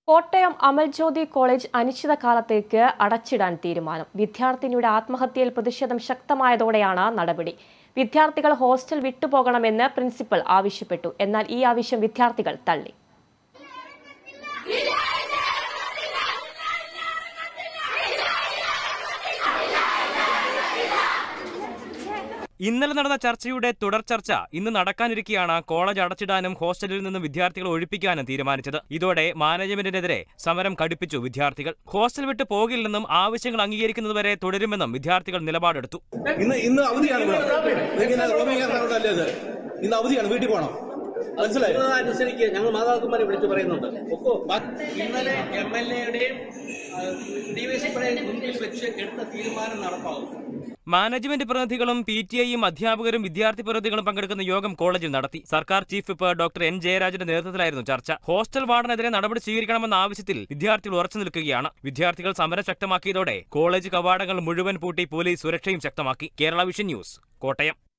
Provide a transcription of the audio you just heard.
Kottayam Amal Jyothi college അനിശ്ചിതകാലത്തേക്ക് അടച്ചിടാൻ തീരുമാനം വിദ്യാർത്ഥിനിയുടെ ആത്മഹത്യയിൽ പ്രതിഷേധം ശക്തമായതോടെയാണ് നടപടി വിദ്യാർത്ഥികൾ ഹോസ്റ്റൽ വിട്ടുപോകണമെന്ന് പ്രിൻസിപ്പൽ ആവശ്യപ്പെട്ടു എന്നാൽ ഈ ആവശ്യം വിദ്യാർത്ഥികൾ തള്ളി ഇന്നലെ നടന്ന ചർച്ചയുടെ തുടർ ചർച്ച ഇന്ന് നടക്കാനിരിക്കെയാണ് കോളേജ് അടച്ചിടാനും ഹോസ്റ്റലിൽ നിന്നും വിദ്യാർത്ഥികളെ ഒഴിപ്പിക്കാനും തീരുമാനിച്ചത് ഇതോടെ മാനേജ്മെന്റിനെതിരെ സമരം കടുപ്പിച്ചു വിദ്യാർത്ഥികൾ ഹോസ്റ്റൽ വിട്ട് പോകില്ലെന്നും ആവശ്യങ്ങൾ അംഗീകരിക്കുന്നതുവരെ തുടരുമെന്നും വിദ്യാർത്ഥികൾ നിലപാടെടുത്തു ഇന്ന് ഇന്ന് അവധിയാണ് ഇവിടെ. ഇങ്ങനെ റോമിംഗ് കാരണമല്ലേ ഇത് ഇന്ന് അവധിയാണ് വീട്ടിൽ പോകണം മനസ്സിലായി അനുസരിച്ച് ഞങ്ങൾ മാതാപിതാക്കന്മാരെ വിളിച്ചു പറയുന്നുണ്ട് ഒക്കോ ഇന്നലെ എം എൽ എയുടെയും ഡിവൈഎസ്പിയുടെയും മുൻപിൽ വെച്ച് എടുത്ത തീരുമാനം നടപ്പാവും മാനേജ്മെന്റ് പ്രതിനിധികളും പി ടി ഐയും അധ്യാപകരും വിദ്യാർത്ഥി പ്രതിനിധികളും പങ്കെടുക്കുന്ന യോഗം കോളേജിൽ നടത്തി സർക്കാർ ചീഫ് വിപ്പ് ഡോക്ടർ എൻ ജയരാജന്റെ നേതൃത്വത്തിലായിരുന്നു ചർച്ച ഹോസ്റ്റൽ വാർഡിനെതിരെ നടപടി സ്വീകരിക്കണമെന്ന ആവശ്യത്തിൽ വിദ്യാർത്ഥികൾ ഉറച്ചു നിൽക്കുകയാണ് വിദ്യാർത്ഥികൾ സമരം ശക്തമാക്കിയതോടെ കോളേജ് കവാടങ്ങൾ മുഴുവൻ പൂട്ടി പോലീസ് സുരക്ഷയും ശക്തമാക്കി കേരള വിഷൻ ന്യൂസ് കോട്ടയം